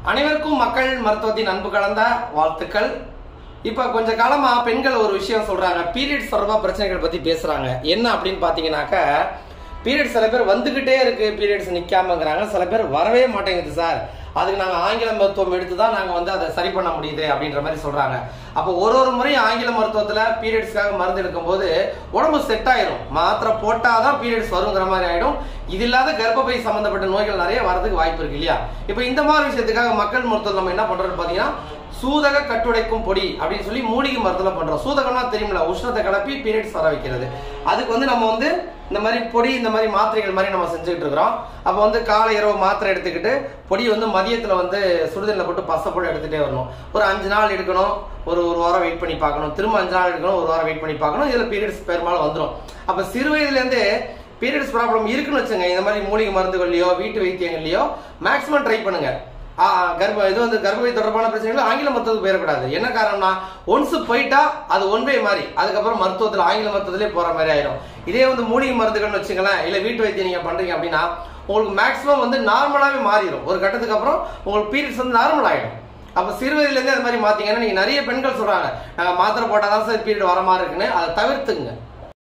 அனைவருக்கும் மக்கள் மருத்துவத்தின் அன்பு கலந்த வாழ்த்துக்கள் இப்ப கொஞ்ச காலமா பெண்கள் ஒரு விஷயம் சொல்றாங்க பீரியட்ஸ் தொடர்பா பிரச்சனைகள் பத்தி பேசுறாங்க என்ன அப்படின்னு பாத்தீங்கன்னாக்க பீரியட்ஸ் சில பேர் வந்துகிட்டே இருக்கு பீரியட்ஸ் நிக்காமங்கிறாங்க சில பேர் வரவே மாட்டேங்குது சார் அதுக்கு நாங்க ஆங்கில மருத்துவம் எடுத்து தான் நாங்க வந்து அதை சரி பண்ண முடியுது அப்படின்ற மாதிரி சொல்றாங்க அப்போ ஒரு ஒரு முறையும் ஆங்கில மருத்துவத்துல பீரியட்ஸ்க்காக மருந்து எடுக்கும்போது உடம்பு செட் ஆயிரும் மாத்திரை போட்டாதான் பீரியட்ஸ் வருங்கிற மாதிரி ஆயிடும் இது இல்லாத கர்ப்பப்பை சம்பந்தப்பட்ட நோய்கள் நிறைய வரதுக்கு வாய்ப்பு இருக்கு இல்லையா இப்போ இந்த மாதிரி விஷயத்துக்காக மக்கள் மருத்துவம் நம்ம என்ன பண்றோம்னு பாத்தீங்கன்னா சூதக கட்டுடைக்கும் பொடி அப்படின்னு சொல்லி மூலிகை மருத்துவ பண்றோம் சூதகம்னா தெரியுமில்ல உஷ்ணத்தை கலப்பி பீரியட்ஸ் வர வைக்கிறது அதுக்கு வந்து நம்ம வந்து இந்த மாதிரி பொடி இந்த மாதிரி மாத்திரைகள் மாதிரி நம்ம செஞ்சுக்கிட்டு இருக்கிறோம் அப்போ வந்து காலை இரவு மாத்திரை எடுத்துக்கிட்டு பொடி வந்து மதியத்தில் வந்து சுடுதண்ணில் போட்டு பசை போட்டு எடுத்துகிட்டே வரணும் ஒரு அஞ்சு நாள் எடுக்கணும் ஒரு ஒரு வாரம் வெயிட் பண்ணி பார்க்கணும் திரும்ப அஞ்சு நாள் எடுக்கணும் ஒரு வாரம் வெயிட் பண்ணி பார்க்கணும் இதில் பீரியட்ஸ் பெரும்பாலும் வந்துடும் அப்போ சிறு வயதுலேருந்தே பீரியட்ஸ் ப்ராப்ளம் இருக்குன்னு வச்சுங்க இந்த மாதிரி மூலிகை மருந்துகள்லையோ வீட்டு வைத்தியங்கள்லையோ மேக்ஸிமம் ட்ரை பண்ணுங்க ஆ, கர்ப்ப இது வந்து கர்ப்பப்பை தொடர்பான பிரச்சனைகள் ஆங்கில மருத்துவத்துக்கு போயிடக்கூடாது என்ன காரணம்னா ஒன்ஸ் போயிட்டா அது ஒன் வே மாதிரி அதுக்கப்புறம் மருத்துவத்தில் ஆங்கில மருத்துவத்திலே போற மாதிரி ஆயிடும் இதே வந்து மூலிகை மருந்துகள்னு வச்சுங்களேன் இல்ல வீட்டு வைத்தியம் நீங்க பண்றீங்க அப்படின்னா உங்களுக்கு மேக்ஸிமம் வந்து நார்மலாவே மாறிடும் ஒரு கட்டத்துக்கு அப்புறம் உங்களுக்கு பீரியட்ஸ் வந்து நார்மல் ஆயிடும் அப்ப சிறு வயதுல இருந்தே அது மாதிரி மாத்தீங்கன்னா நீங்க நிறைய பெண்கள் சொல்றாங்க நாங்க மாத்திரை போட்டாதான் சார் பீரியட் வர மாதிரி இருக்குன்னு அதை தவிர்த்துங்க